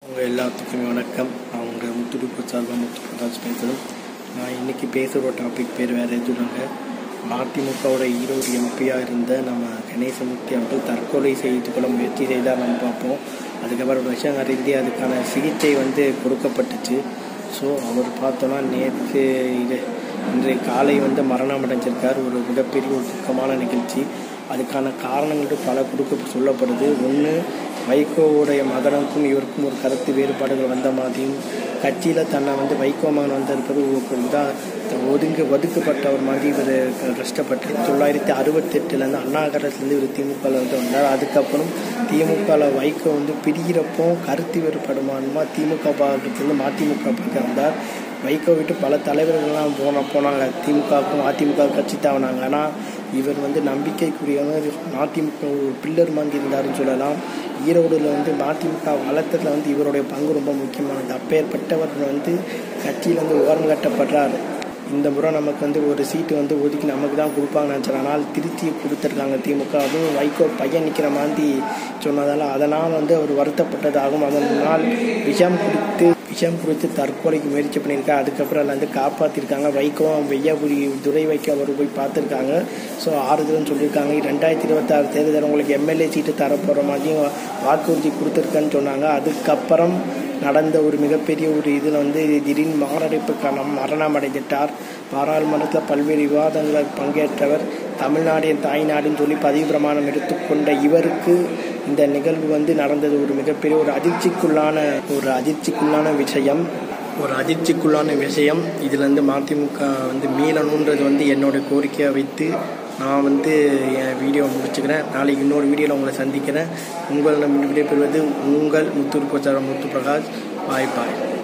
உங்கள் எல்லாத்துக்குமே வணக்கம் நான் உங்கள் முத்துடுப்பு சார்பாக முத்து பிரகாஷ் பேசுகிறேன் நான் இன்றைக்கி பேசுகிற டாபிக் பேர் வேறு எதுவும் இல்லைங்க அதிமுகவோட ஈரோடு எம்பியாக இருந்த நம்ம கணேசமூர்த்தி அவர்கள் தற்கொலை செய்து கொள்ள முயற்சி செய்தால் நம்ம பார்ப்போம் அதுக்கப்புறம் ஒரு விஷயம் அறிந்து அதுக்கான சிகிச்சை வந்து கொடுக்கப்பட்டுச்சு ஸோ அவர் பார்த்தோன்னா நேற்று இது இன்றைய காலை வந்து மரணம் அடைஞ்சிருக்கார் ஒரு மிகப்பெரிய ஒரு துக்கமான நிகழ்ச்சி அதுக்கான காரணங்கள் பல கொடுக்க சொல்லப்படுது ஒன்று வைகோவுடைய மகனுக்கும் இவருக்கும் ஒரு கருத்து வேறுபாடுகள் வந்த மாதிரியும் கட்சியில் தன்னை வந்து வைகோ மகன் வந்திருப்பது ஒரு இதாக ஒதுங்க ஒதுக்கப்பட்ட ஒரு மாதிரி இவர் கஷ்டப்பட்டு தொள்ளாயிரத்தி அறுபத்தெட்டுலேருந்து அண்ணாகரத்துலேருந்து இவர் திமுகவில் வந்து வந்தார் அதுக்கப்புறம் திமுகவில் வைகோ வந்து பிரிகிறப்போ கருத்து வேறுபாடுமானுமா திமுக பாகத்துலேருந்து மதிமுக பக்கம் வந்தார் வைகோ விட்டு பல தலைவர்கள்லாம் போன போனாங்க திமுகவுக்கும் அதிமுக கட்சி தாவினாங்க ஆனால் இவர் வந்து நம்பிக்கைக்குரியவங்க அதிமுக ஒரு பில்லர் மாதிரி இருந்தாருன்னு சொல்லலாம் ஈரோடில் வந்து மதிமுக வளர்த்ததில் வந்து இவருடைய பங்கு ரொம்ப முக்கியமானது அப்பேற்பட்டவர் வந்து கட்சியில் வந்து ஓரம் கட்டப்படுறார் இந்த முறை நமக்கு வந்து ஒரு சீட்டு வந்து ஒதுக்கி நமக்கு தான் கொடுப்பாங்கன்னு நினச்சேன் ஆனால் திருச்சி கொடுத்துருக்காங்க திமுக அதுவும் வைகோ பையன் நிற்கிற மாதிரி சொன்னதால் அதனால் வந்து அவர் வருத்தப்பட்டதாகும் அதனால் விஷம் கொடுத்து விஷம் கொடுத்து தற்கொலைக்கு முயற்சி பண்ணியிருக்காங்க அதுக்கப்புறம் அதில் வந்து காப்பாற்றிருக்காங்க வைகோ வெய்யாபுரி துரை வைக்க அவர் போய் பார்த்துருக்காங்க ஸோ ஆறுதல்னு சொல்லியிருக்காங்க ரெண்டாயிரத்தி இருபத்தாறு தேர்தல் உங்களுக்கு எம்எல்ஏ சீட்டு தரப்போகிற மாதிரியும் வாக்குறுதி கொடுத்துருக்கேன்னு சொன்னாங்க அதுக்கப்புறம் நடந்த ஒரு மிகப்பெரிய ஒரு இதில் வந்து திடீர்னு மாரடைப்பு காலம் மரணம் அடைந்துட்டார் பாராளுமன்றத்தில் பல்வேறு விவாதங்களில் பங்கேற்றவர் தமிழ்நாடு என் தாய்நாடுன்னு சொல்லி பதிவு பிரமாணம் எடுத்துக்கொண்ட இவருக்கு இந்த நிகழ்வு வந்து நடந்தது ஒரு மிகப்பெரிய ஒரு அதிர்ச்சிக்குள்ளான ஒரு அதிர்ச்சிக்குள்ளான விஷயம் ஒரு அதிர்ச்சிக்குள்ளான விஷயம் இதில் வந்து மதிமுக வந்து மீளணுன்றது வந்து என்னோட கோரிக்கையை வைத்து நான் வந்து என் வீடியோ முடிச்சுக்கிறேன் நாளைக்கு இன்னொரு வீடியோவில் உங்களை சந்திக்கிறேன் உங்களிடம் விடைபெறுவது உங்கள் முத்து முத்து பிரகாஷ் பாய் பாய்